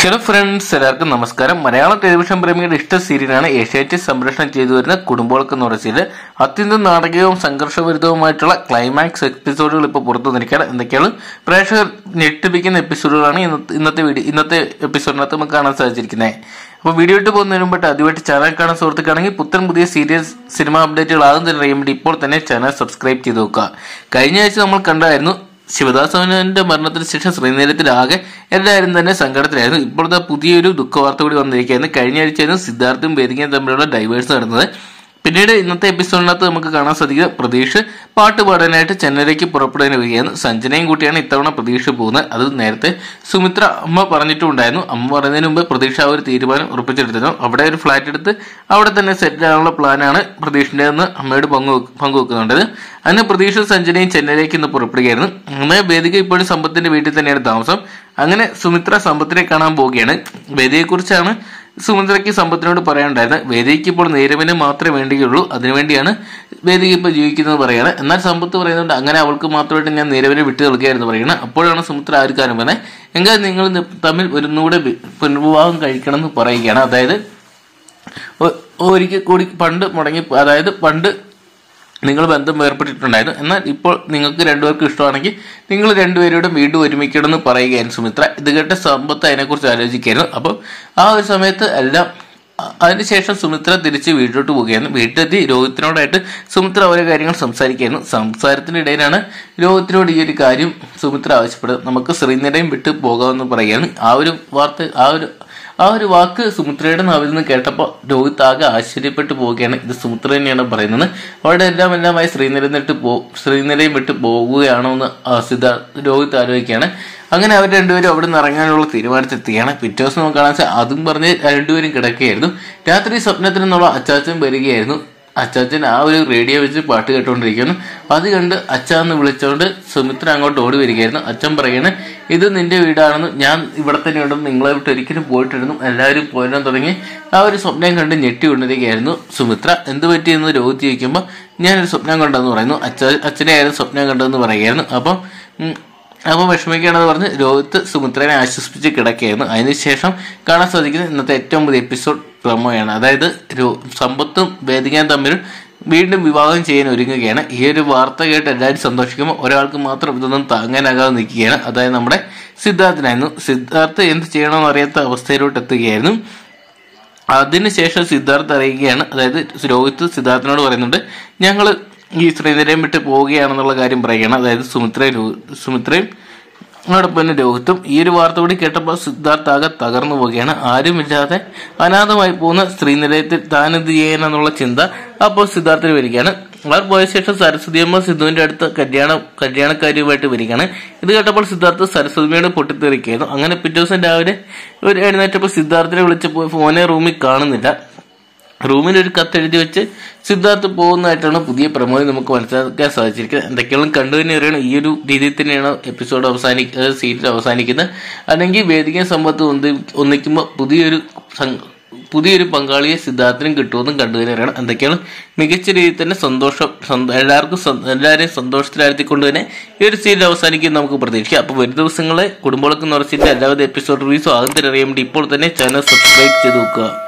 hello friends എല്ലാവർക്കും നമസ്കാരം Malayalam television പ്രേമിയുടെ ഇഷ്ട സീരിയലാണ് ഏഷ്യാനെറ്റ് സംപ്രേഷണം ചെയ്തു വരുന്ന കുടുംബോൾക്ക് എന്ന് പറയുന്ന സീരിയൽ അത്യന്തം നാടകീയവും സംഘർഷഭരിതവുമായിട്ടുള്ള ക്ലൈമാക്സ് എപ്പിസോഡുകൾ ഇപ്പോൾ പുറത്തു വന്നിരിക്കുകയാണ് എന്തൊക്കെയാണ് പ്രേക്ഷകർ ഞെട്ടിപ്പിക്കുന്ന എപ്പിസോഡുകളാണ് ഇന്നത്തെ ഇന്നത്തെ വീഡിയോ ഇന്നത്തെ എപ്പിസോഡിനകത്ത് നമുക്ക് കാണാൻ സാധിച്ചിരിക്കുന്നത് അപ്പോൾ വീഡിയോ ഇട്ട് പോകുന്നതിന് മുമ്പായിട്ട് ആദ്യമായിട്ട് ചാനൽ കാണാൻ സുഹൃത്തുക്കാണെങ്കിൽ പുത്തൻ പുതിയ സീരിയസ് സിനിമ അപ്ഡേറ്റുകൾ ആദ്യം തന്നെ അറിയാൻ വേണ്ടി ഇപ്പോൾ തന്നെ ചാനൽ സബ്സ്ക്രൈബ് ചെയ്ത് നോക്കുക കഴിഞ്ഞ ആഴ്ച നമ്മൾ കണ്ടായിരുന്നു ശിവദാസവനന്റെ മരണത്തിന് ശേഷം ശ്രീനേരത്തിലാകെ എല്ലാവരും തന്നെ സങ്കടത്തിലായിരുന്നു ഇപ്പോഴത്തെ പുതിയൊരു ദുഃഖവാർത്ത കൂടി വന്നിരിക്കുകയായിരുന്നു കഴിഞ്ഞ ആഴ്ചയായിരുന്നു സിദ്ധാർത്ഥും വേദികയും തമ്മിലുള്ള ഡൈവേഴ്സ് നടന്നത് പിന്നീട് ഇന്നത്തെ എപ്പിസോഡിനകത്ത് നമുക്ക് കാണാൻ സാധിക്കുക പ്രതീഷ് പാട്ട് പാടാനായിട്ട് ചെന്നൈയിലേക്ക് പുറപ്പെടാൻ വരികയാണ് സഞ്ജനയും കൂട്ടിയാണ് ഇത്തവണ പ്രതീക്ഷ പോകുന്നത് അത് നേരത്തെ സുമിത്ര അമ്മ പറഞ്ഞിട്ടുണ്ടായിരുന്നു അമ്മ പറയുന്നതിന് മുമ്പ് പ്രതീക്ഷ ആ ഒരു തീരുമാനം ഉറപ്പിച്ചെടുത്തിരുന്നു അവിടെ ഒരു ഫ്ലാറ്റ് എടുത്ത് അവിടെ തന്നെ സെറ്റ് ആകാനുള്ള പ്ലാനാണ് പ്രതീഷിന്റെ എന്ന് അമ്മയോട് പങ്കു പങ്കുവെക്കുന്നുണ്ടത് അന്ന് പ്രതീക്ഷ സഞ്ജനയും ചെന്നൈയിലേക്ക് ഇന്ന് പുറപ്പെടുകയായിരുന്നു അന്ന് വേദിക ഇപ്പോഴും സമ്പത്തിന്റെ വീട്ടിൽ തന്നെയാണ് താമസം അങ്ങനെ സുമിത്ര സമ്പത്തിനെ കാണാൻ പോവുകയാണ് വേദിയെക്കുറിച്ചാണ് സുമിത്രയ്ക്ക് സമ്പത്തിനോട് പറയാനുണ്ടായിരുന്നത് വേദിക്ക് ഇപ്പോൾ നീരവിനെ മാത്രമേ വേണ്ടിയുള്ളൂ അതിനുവേണ്ടിയാണ് വേദിക ഇപ്പോൾ ജീവിക്കുന്നത് പറയാണ് എന്നാൽ സമ്പത്ത് പറയുന്നുണ്ട് അങ്ങനെ അവൾക്ക് മാത്രമായിട്ട് ഞാൻ നീരവിനെ വിട്ടു നൽകുകയായിരുന്നു പറയുന്നത് അപ്പോഴാണ് സുമിത്ര ആ ഒരു കാര്യം പറഞ്ഞത് എങ്കിൽ നിങ്ങൾ തമ്മിൽ ഒന്നുകൂടെ വി- പുനർവിവാഹം കഴിക്കണം എന്ന് പറയുകയാണ് അതായത് ഒ- ഒരിക്കൽ കൂടി പണ്ട് മുടങ്ങി അതായത് പണ്ട് നിങ്ങൾ ബന്ധം ഏർപ്പെട്ടിട്ടുണ്ടായിരുന്നു എന്നാൽ ഇപ്പോൾ നിങ്ങൾക്ക് രണ്ടുപേർക്കും ഇഷ്ടമാണെങ്കിൽ നിങ്ങൾ രണ്ടുപേരോടും വീണ്ടും ഒരുമിക്കണം എന്ന് പറയുകയായിരുന്നു സുമിത്ര ഇത് കേട്ട സമ്പത്ത് അതിനെക്കുറിച്ച് ആലോചിക്കായിരുന്നു അപ്പോൾ ആ ഒരു സമയത്ത് എല്ലാം അ- അതിനുശേഷം സുമിത്ര തിരിച്ച് വീട്ടിലോട്ട് പോവുകയായിരുന്നു വീട്ടിലെത്തി രോഹിത്തിനോടായിട്ട് സുമിത്ര ഓരോ കാര്യങ്ങൾ സംസാരിക്കുകയായിരുന്നു സംസാരത്തിനിടയിലാണ് രോഹിത്തിനോട് ഈ ഒരു കാര്യം സുമിത്ര ആവശ്യപ്പെടുന്നത് നമുക്ക് ശ്രീനിരയും വിട്ട് പോകാമെന്ന് പറയുകയാണ് ആ ഒരു വാർത്ത ആ ഒരു ആ ഒരു വാക്ക് സുമിത്രയുടെ നാവിൽ നിന്ന് കേട്ടപ്പോൾ രോഹിത് ആകെ ആശ്ചര്യപ്പെട്ടു പോവുകയാണ് ഇത് സുമിത്ര തന്നെയാണ് പറയുന്നത് അവിടെ എല്ലാം എല്ലാമായി ശ്രീനിരയും വിട്ട് പോ ശ്രീനിരയും വിട്ട് പോകുകയാണോ എന്ന് ആ സിദ്ധ രോഹിത് ആലോചിക്കുകയാണ് അങ്ങനെ അവർ രണ്ടുപേരും അവിടെ നിന്ന് ഇറങ്ങാനുള്ള തീരുമാനത്തെത്തുകയാണ് പിറ്റേ ദിവസം നമുക്ക് കാണാൻ സാ- അതും പറഞ്ഞ് രണ്ടുപേരും കിടക്കുകയായിരുന്നു രാത്രി സ്വപ്നത്തിൽ നിന്നുള്ള അച്ചാച്ചൻ വരികയായിരുന്നു അച്ചാച്ചൻ ആ ഒരു റേഡിയോ വെച്ച് പാട്ട് കേട്ടുകൊണ്ടിരിക്കുന്നു അത് കണ്ട് അച്ഛ എന്ന് വിളിച്ചുകൊണ്ട് സുമിത്ര അങ്ങോട്ട് ഓടി വരികയായിരുന്നു അച്ഛൻ പറയാണ് ഇത് നിന്റെ വീടാണെന്ന് ഞാൻ ഇവിടെ തന്നെ ഉണ്ടെന്ന് നിങ്ങളെ വിട്ട് ഒരിക്കലും പോയിട്ടിരുന്നു എല്ലാവരും പോരാൻ തുടങ്ങി ആ ഒരു സ്വപ്നം കണ്ട് ഞെട്ടി ഉണരുകയായിരുന്നു സുമിത്ര എന്ത് പറ്റിയെന്ന് രോഹിത് ചോദിക്കുമ്പോൾ ഞാനൊരു സ്വപ്നം കണ്ടെന്ന് പറയുന്നു അച്ഛ അച്ഛനെ ആയിരുന്നു സ്വപ്നം കണ്ടതെന്ന് പറയുകയായിരുന്നു അപ്പം ഉം, അപ്പോൾ വിഷമിക്കുകയാണെന്ന് പറഞ്ഞ് രോഹിത്ത് സുമിത്രനെ ആശ്വസിപ്പിച്ച് കിടക്കുകയായിരുന്നു അതിനുശേഷം കാണാൻ സാധിക്കുന്നത് ഇന്നത്തെ ഏറ്റവും പുതിയ എപ്പിസോഡ് പ്രമോയാണ് അതായത് രോ- സമ്പത്തും വേദികയും തമ്മിൽ വീണ്ടും വിവാഹം ചെയ്യാൻ ഒരുങ്ങുകയാണ് ഈ ഒരു വാർത്ത കേട്ട് എല്ലാവരും സന്തോഷിക്കുമ്പോൾ ഒരാൾക്ക് മാത്രം ഇതൊന്നും താങ്ങാനാകാതെ നിൽക്കുകയാണ് അതായത് നമ്മുടെ സിദ്ധാർത്ഥനായിരുന്നു സിദ്ധാർത്ഥ് എന്ത് ചെയ്യണമെന്ന് അറിയാത്ത അവസ്ഥയിലോട്ട് എത്തുകയായിരുന്നു അതിനുശേഷം സിദ്ധാർത്ഥ് അറിയുകയാണ് അതായത് രോഹിത് സിദ്ധാർത്ഥിനോട് പറയുന്നുണ്ട് ഞങ്ങൾ ഈ ശ്രീധരയും വിട്ട് പോവുകയാണെന്നുള്ള കാര്യം പറയുകയാണ് അതായത് സുമിത്രയും രോ- സുമിത്രയും അതോടൊപ്പം തന്നെ രോഹിത്തും ഈ ഒരു വാർത്ത കൂടി കേട്ടപ്പോൾ സിദ്ധാർത്ഥ ആകെ തകർന്നു പോവുകയാണ് ആരുമില്ലാതെ അനാഥമായി പോകുന്ന ശ്രീനിലയത്തിൽ താൻ എന്ത് ചെയ്യാനെന്നുള്ള ചിന്ത അപ്പോൾ സിദ്ധാർത്ഥിന് വരികയാണ് അവർ പോയ ശേഷം സരസ്വതിയമ്മ സിദ്ധുവിന്റെ അടുത്ത് കല്യാണം കല്യാണക്കാരിയുമായിട്ട് വരികയാണ് ഇത് കേട്ടപ്പോൾ സിദ്ധാർത്ഥ് സരസ്വതിയോട് പൊട്ടിത്തെറിക്കുകയായിരുന്നു അങ്ങനെ പിറ്റേ ദിവസം രാവിലെ ഒരു എഴുന്നേറ്റപ്പോൾ സിദ്ധാർത്ഥിനെ വിളിച്ചപ്പോൾ ഫോനെ റൂമിൽ കാണുന്നില്ല റൂമിൽ ഒരു കത്ത് എഴുതി വെച്ച് സിദ്ധാർത്ഥ് പോകുന്നതായിട്ടാണ് പുതിയ പ്രമോദി നമുക്ക് മനസ്സിലാക്കാൻ സാധിച്ചിരിക്കുന്നത് എന്തൊക്കെയാണ് കണ്ടു തന്നെ അറിയണം ഈ ഒരു രീതിയിൽ തന്നെയാണ് എപ്പിസോഡ് അവസാനിക്കുക സീരിയൽ അവസാനിക്കുന്നത് അല്ലെങ്കിൽ വേദിക സമ്പത്ത് ഒന്നി ഒന്നിക്കുമ്പോൾ പുതിയൊരു സം- പുതിയൊരു പങ്കാളിയെ സിദ്ധാർത്ഥിനും കിട്ടുമെന്നും കണ്ടു തന്നെ അറിയണം എന്തൊക്കെയാണ് മികച്ച രീതിയിൽ തന്നെ സന്തോഷം സന്ത- എല്ലാവർക്കും സന്ത- എല്ലാവരെയും സന്തോഷത്തിലാഴ്ത്തിക്കൊണ്ട് തന്നെ ഈ ഒരു സീരിയൽ അവസാനിക്കും നമുക്ക് പ്രതീക്ഷിക്കാം അപ്പോൾ വരും ദിവസങ്ങളെ കുടുംബങ്ങൾക്ക് എന്ന് പറഞ്ഞ എല്ലാവിധ എപ്പിസോഡ് റിവ്യൂസും ആദ്യം തന്നെ അറിയാൻ വേണ്ടി ഇപ്പോൾ തന്നെ ചാനൽ സബ്സ്ക്രൈബ് ചെയ്ത് നോക്കുക